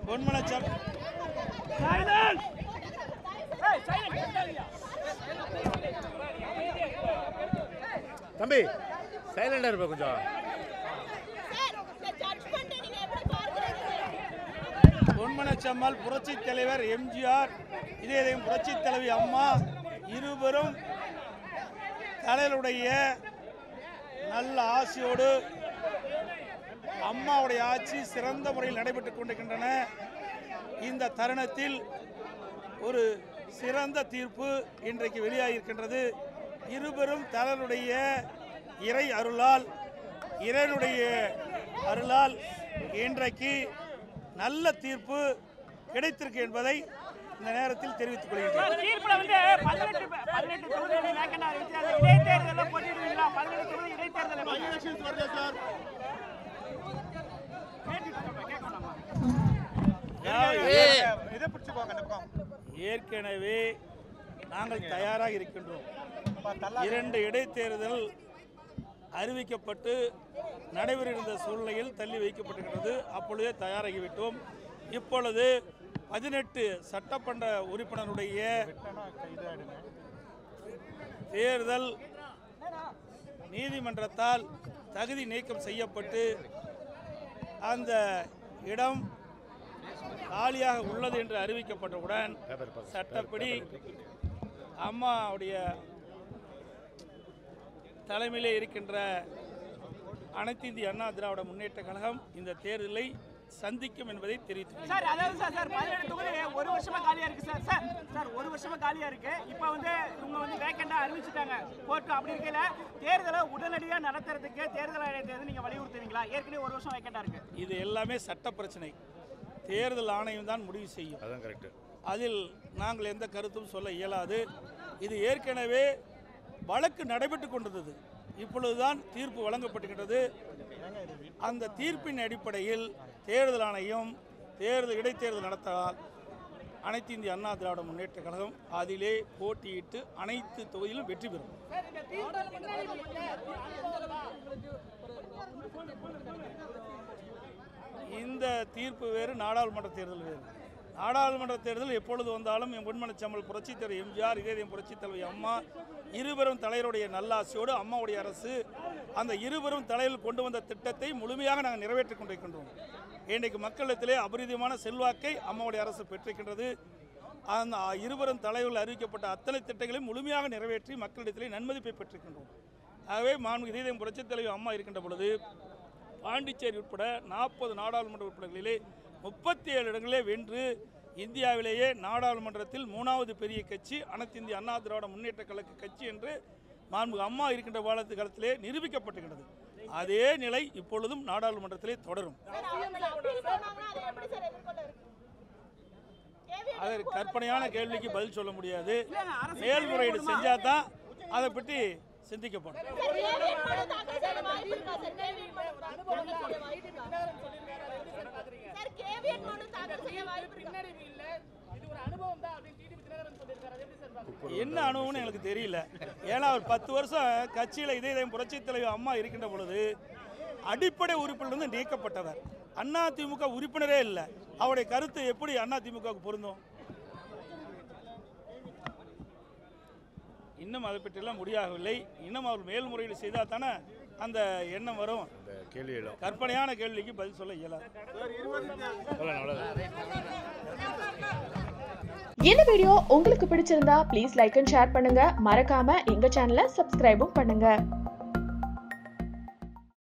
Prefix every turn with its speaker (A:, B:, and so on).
A: பொன்மனச்சம்
B: தம்பி சைலண்டா இருப்ப கொஞ்சம்
C: சார் இந்த ஜட்ஜ்மெண்ட் நீங்க எப்படி பார்க்கறீங்க
A: பொன்மனச்சம்மாள் புரட்சி தலைவர் எம்ஜிஆர் இதே இதயம் புரட்சி தலைவி அம்மா இருவரும் தலைவருடைய நல்ல ஆசையோடு அம்மாவுடைய ஆட்சி சிறந்த முறையில் நடைபெற்றுக் கொண்டிருக்கின்றன இந்த தருணத்தில் ஒரு சிறந்த தீர்ப்பு இன்றைக்கு வெளியாகியிருக்கின்றது இருவரும் தலைவருடைய இறை அருளால் இறைவனுடைய அருளால் இன்றைக்கு நல்ல தீர்ப்பு கிடைத்திருக்கு என்பதை இந்த நேரத்தில் தெரிவித்துக் கொள்கிறேன்
D: தீர்ப்புல வந்து பதினெட்டு பதினெட்டு தொகுதிகளை வேக்கண்ட் அறிவிச்சு அந்த இடைத்தேர்தலில் போட்டிடுவீங்களா பதினெட்டு தொகுதி இடைத்தேர்தல்
A: ஏற்கனவே நாங்கள் தயாராக இருக்கின்றோம் இரண்டு இடைத்தேர்தல் அறிவிக்கப்பட்டு நடைபெறுகின்ற சூழ்நிலையில் தள்ளி வைக்கப்பட்டிருக்கிறது அப்பொழுதே தயாராகிவிட்டோம் இப்பொழுது பதினெட்டு சட்டமன்ற உறுப்பினருடைய தேர்தல் நீதிமன்றத்தால் தகுதி நீக்கம் செய்யப்பட்டு அந்த இடம் காலியாக உள்ளது என்று அறிவிக்கப்பட்டவுடன் சட்டப்படி அம்மாவுடைய தலைமையிலே இருக்கின்ற அனைத்து இந்திய அண்ணா திராவிட முன்னேற்ற கழகம் இந்த தேர்தலை சந்திக்கும் என்பதை தெரிவித்துள்ளேன்
D: சார் அதாவது சார் சார் பதினெட்டு தொகுதி ஒரு வருஷமா காலியா இருக்கு சார் சார் சார் ஒரு வருஷமா காலியா இருக்கு இப்போ வந்து இவங்க வந்து வேக்கண்டா அறிவிச்சுட்டாங்க கோர்ட்டு அப்படி இருக்கையில தேர்தலை உடனடியாக நடத்துறதுக்கு தேர்தல் ஆணையத்தை நீங்க வலியுறுத்துவீங்களா ஏற்கனவே ஒரு வருஷம் வேக்கண்டா இருக்கு
A: இது எல்லாமே சட்ட பிரச்சனை தேர்தல் ஆணையம் தான் முடிவு செய்யும்
B: அதான் கரெக்ட்
A: அதில் நாங்கள் எந்த கருத்தும் சொல்ல இயலாது இது ஏற்கனவே வழக்கு நடைபெற்று கொண்டிருந்தது இப்பொழுதுதான் தீர்ப்பு வழங்கப்பட்டுகின்றது அந்த தீர்ப்பின் அடிப்படையில் தேர்தல் ஆணையம் தேர்தல் இடைத்தேர்தல் நடத்தலாம் அனைத்து இந்திய அண்ணா திராவிட முன்னேற்ற கழகம் அதிலே போட்டியிட்டு அனைத்து தொகுதியிலும் வெற்றி பெறும் இந்த தீர்ப்பு வேறு நாடாளுமன்ற தேர்தல் வேறு நாடாளுமன்ற தேர்தல் எப்பொழுது வந்தாலும் என் பொன்மனச்சம்மல் புரட்சித் தலைவர் எம்ஜிஆர் இதயம் புரட்சித் தலைவி அம்மா இருவரும் தலைவருடைய நல்லாசியோடு அம்மாவுடைய அரசு அந்த இருவரும் தலையில் கொண்டு வந்த திட்டத்தை முழுமையாக நாங்கள் நிறைவேற்றிக் கொண்டிருக்கின்றோம் இன்றைக்கு மக்களிடத்திலே அபரிதமான செல்வாக்கை அம்மாவுடைய அரசு பெற்றிருக்கின்றது அந்த இருவரும் தலைவர்கள் அறிவிக்கப்பட்ட அத்தனை திட்டங்களையும் முழுமையாக நிறைவேற்றி மக்களிடத்திலே நன்மதிப்பை பெற்றிருக்கின்றோம் ஆகவே மாண்பு இதயம் புரட்சித் தலைவி அம்மா இருக்கின்ற பொழுது பாண்டிச்சேரி உட்பட நாற்பது நாடாளுமன்ற உறுப்பினர்களிலே முப்பத்தி ஏழு இடங்களிலே வென்று இந்தியாவிலேயே நாடாளுமன்றத்தில் மூணாவது பெரிய கட்சி அனைத்து இந்திய அண்ணா திராவிட முன்னேற்ற கழக கட்சி என்று மாண்பு அம்மா இருக்கின்ற காலத்து காலத்திலே நிரூபிக்கப்பட்டுகிறது அதே நிலை இப்பொழுதும் நாடாளுமன்றத்திலே தொடரும்
C: சார் அவங்க அப்பீல் போனாங்கன்னா அதை எப்படி சார் எதிர்கொள்ள இருக்கு கேள்வி
A: அதற்கு கற்பனையான கேள்விக்கு பதில் சொல்ல முடியாது
D: இல்லைங்க, அரசு
A: மேல்முறையீடு செஞ்சால் தான் அதை பற்றி சிந்திக்கப்படும்
C: சார் கேள்வி மனு தாக்கல் செய்ய வாய்ப்பு இருக்கா சார் கேள்வி மனு தாக்கல் செய்ய வாய்ப்பு இருக்கா சார் கேள்வி மனு தாக்கல் செய்ய வாய்ப்பு இருக்கா
A: என்ன அனுபவம்னு எனக்கு தெரியல ஏன்னா அவர் பத்து வருஷம் கட்சியில் இதே இதயம் புரட்சித் தலைவர் அம்மா இருக்கின்ற பொழுது அடிப்படை உறுப்பிலிருந்து நீக்கப்பட்டவர் அண்ணா திமுக உறுப்பினரே இல்லை அவருடைய கருத்து எப்படி அண்ணா திமுகவுக்கு பொருந்தும் இன்னும் அதை பற்றியெல்லாம் முடியவில்லை இன்னும் அவர் மேல்முறையீடு செய்தால் தானே அந்த எண்ணம் வரும்
B: இந்த கேள்வி எழும்
A: கற்பனையான கேள்விக்கு பதில் சொல்ல இயலாது
B: சொல்லலாம் அவ்வளோதான்
E: இந்த வீடியோ உங்களுக்கு பிடிச்சிருந்தா ப்ளீஸ் லைக் அண்ட் ஷேர் பண்ணுங்க மறக்காம எங்க சேனலை சப்ஸ்கிரைபும் பண்ணுங்க